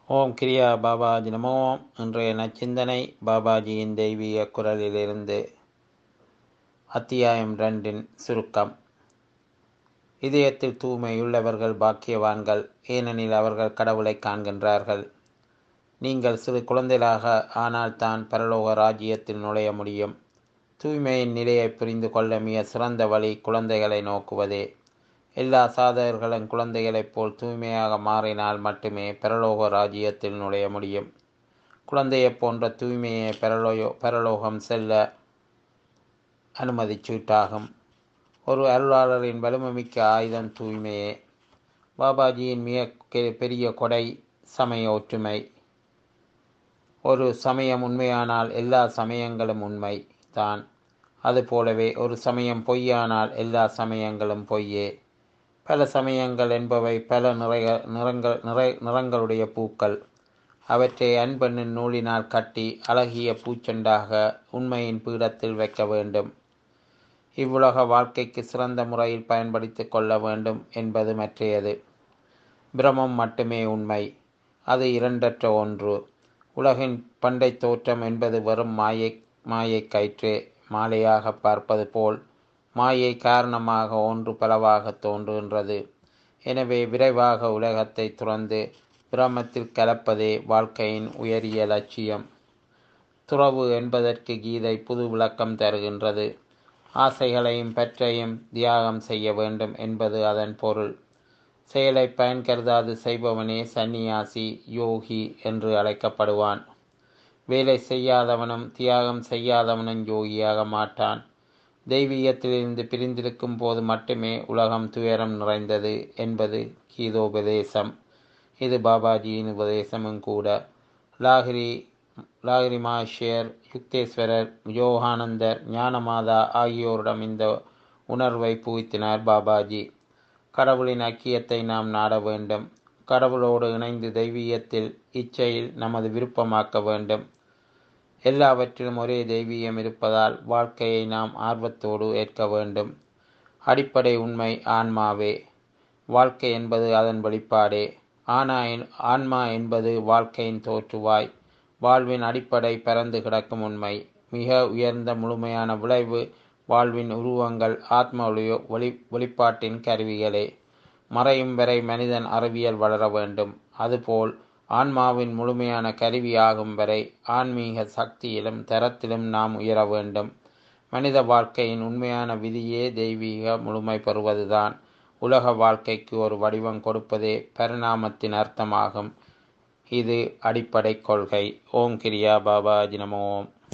ஓம் கிரியா பாபாஜி நமோ இன்றைய நச்சிந்தனை பாபாஜியின் தெய்வீக குரலிலிருந்து அத்தியாயம் ரெண்டின் சுருக்கம் இதயத்தில் தூய்மையுள்ளவர்கள் பாக்கியவான்கள் ஏனெனில் அவர்கள் கடவுளை காண்கின்றார்கள் நீங்கள் சிறு குழந்தைகளாக ஆனால் தான் பரலோக ராஜ்யத்தில் நுழைய முடியும் தூய்மையின் நிலையை புரிந்து கொள்ள மிக சிறந்த வழி குழந்தைகளை நோக்குவதே எல்லா சாதகர்களும் குழந்தைகளைப் போல் தூய்மையாக மாறினால் மட்டுமே பரலோக ராஜ்யத்தில் நுழைய முடியும் குழந்தையைப் போன்ற தூய்மையை பரலோயோ பரலோகம் செல்ல அனுமதி சீட்டாகும் ஒரு அருளாளரின் வலிமைமிக்க ஆயுதம் தூய்மையே பாபாஜியின் மிக பெரிய கொடை சமய ஒற்றுமை ஒரு சமயம் உண்மையானால் எல்லா சமயங்களும் உண்மை தான் அதுபோலவே ஒரு சமயம் பொய்யானால் எல்லா சமயங்களும் பொய்யே பல சமயங்கள் என்பவை பல நிறைய நிறங்கள் நிறை நிறங்களுடைய பூக்கள் அவற்றை அன்பெண்ணின் நூலினால் கட்டி அழகிய பூச்செண்டாக உண்மையின் பீடத்தில் வைக்க வேண்டும் இவ்வுலக வாழ்க்கைக்கு சிறந்த முறையில் பயன்படுத்தி கொள்ள வேண்டும் என்பது மற்றையது பிரமம் மட்டுமே உண்மை அது இரண்டற்ற ஒன்று உலகின் பண்டை தோற்றம் என்பது வெறும் மாயை மாயை கயிற்றே மாலையாக பார்ப்பது போல் மாயை காரணமாக ஒன்று பலவாக தோன்றுகின்றது எனவே விரைவாக உலகத்தை துறந்து பிரமத்தில் கலப்பதே வாழ்க்கையின் உயரிய லட்சியம் துறவு என்பதற்கு கீதை புது விளக்கம் தருகின்றது ஆசைகளையும் பற்றையும் தியாகம் செய்ய வேண்டும் என்பது அதன் பொருள் செயலை பயன் கருதாது செய்பவனே சந்நியாசி யோகி என்று அழைக்கப்படுவான் வேலை செய்யாதவனும் தியாகம் செய்யாதவனும் யோகியாக மாட்டான் தெய்வீகத்திலிருந்து பிரிந்திருக்கும் போது மட்டுமே உலகம் துயரம் நிறைந்தது என்பது கீதோபதேசம் இது பாபாஜியின் உபதேசமும் கூட லாகிரி லாகிரி மாஷியர் யுக்தேஸ்வரர் யோகானந்தர் ஞானமாதா ஆகியோரிடம் இந்த உணர்வை புகுத்தினார் பாபாஜி கடவுளின் ஐக்கியத்தை நாம் நாட வேண்டும் கடவுளோடு இணைந்து தெய்வீகத்தில் இச்சையில் நமது விருப்பமாக்க வேண்டும் எல்லாவற்றிலும் ஒரே தெய்வீகம் இருப்பதால் வாழ்க்கையை நாம் ஆர்வத்தோடு ஏற்க வேண்டும் அடிப்படை உண்மை ஆன்மாவே வாழ்க்கை என்பது அதன் வெளிப்பாடே ஆனா ஆன்மா என்பது வாழ்க்கையின் தோற்றுவாய் வாழ்வின் அடிப்படை பறந்து கிடக்கும் உண்மை மிக உயர்ந்த முழுமையான விளைவு வாழ்வின் உருவங்கள் ஆத்ம ஒளி வெளிப்பாட்டின் கருவிகளே மறையும் வரை மனிதன் அறிவியல் வளர வேண்டும் அதுபோல் ஆன்மாவின் முழுமையான கருவியாகும் வரை ஆன்மீக சக்தியிலும் தரத்திலும் நாம் உயர வேண்டும் மனித வாழ்க்கையின் உண்மையான விதியே தெய்வீக முழுமை பெறுவதுதான் உலக வாழ்க்கைக்கு ஒரு வடிவம் கொடுப்பதே பரிணாமத்தின் அர்த்தமாகும் இது அடிப்படை கொள்கை ஓம் கிரியா பாபாஜி நம ஓம்